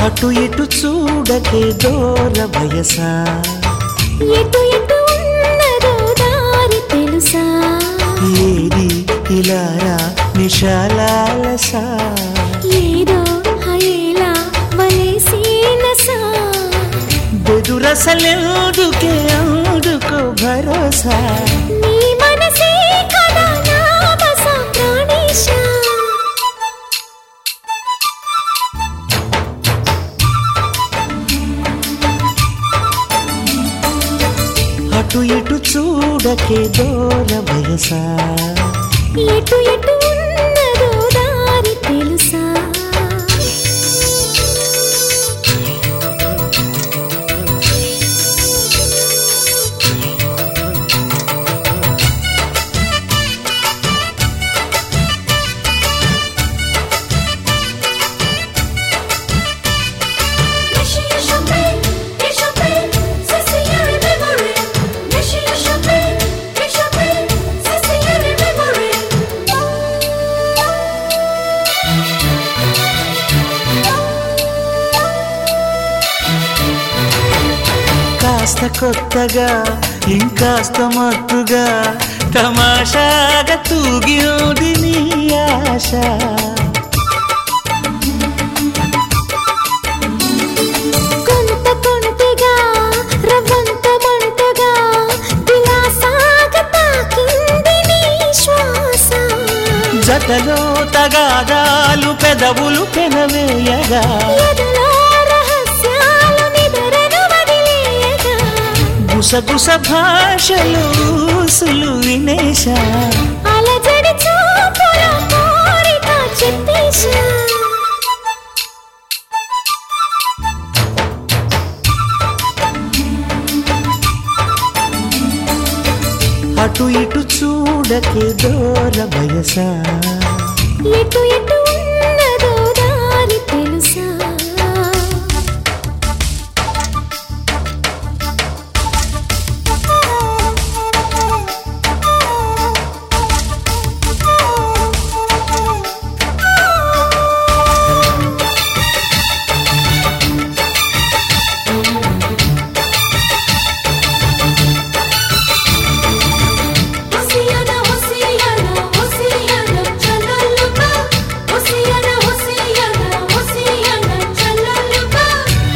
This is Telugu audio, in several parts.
అటు ఇటు చూడకే దూర వయసా ఎటు ఎటు ఉన్నదో దారి తెలుసా ఏది ఇలారా నిశాలాలసా ఏదో హయేలా వలేసినసా బెదురసలేదుకే అందుకో భరోసా నీ మనసే కదా నా బస ప్రాణేశా అటు ఇటు చూడకే దూర వయసా ఎటు ఎటు ఉన్నదో దారి తెలుసా కాస్త కొత్తగా ఇంకాస్త మత్తుగా తమాషాగా తూగినది నీ ఆశ కొంత కొంతగా రవ్వంత మంటగా విలాసాగ తాకింది నీ శ్వాస జతలో తగాదాలు పెదవులు పెనవేయగా ఎదలో రహస్యాలు నిదరను వదిలేయగా గుసగుస భాషలు ఊసులు వినేశా అలజడి చూపుల కోరిక చెప్పేశా అటు ఇటు చూడకే దూర వయసా ఎటు ఎటు ఉన్నదో దారి తెలుసా హొసియానా హొసియానా హొసియానా చల్లలుగా హొసియానా హొసియానా హొసియానా చల్లలుగా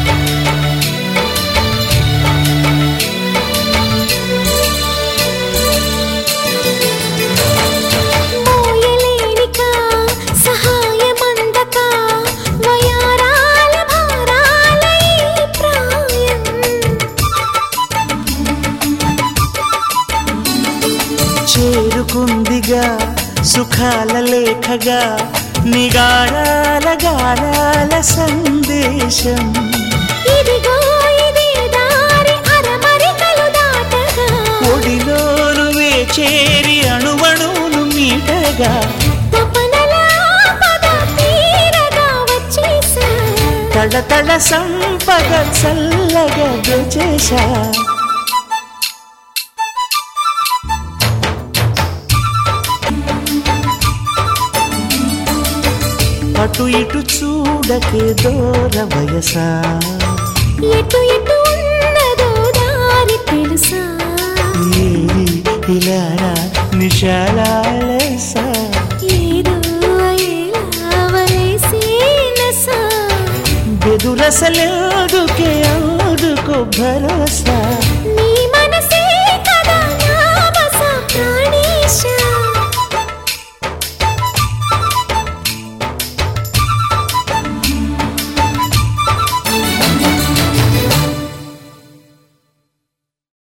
మోయలేనిక సహాయమందక వయారాల భారాల ఈ ప్రాయం చేరుకుందిగా సుఖాల లేఖగా నిగారాల గారాల సందేశం ఇదిగో ఇది దారి అరమరికలు దాటగా ఒడిలోను చేరి అణువణువును మీటగా తపనల పద తీరగా వచ్చేసా తడతడ సంపద చల్లగా దోచేశా అటు ఇటు చూడకే దూర వయసా ఎటు ఎటు ఉన్నదో దారి తెలుసా ఏది ఇలారా నిశాలాలసా ఏదో ఎలా వలేసినసా బెదురసలేదుకే అందుకో భరోసా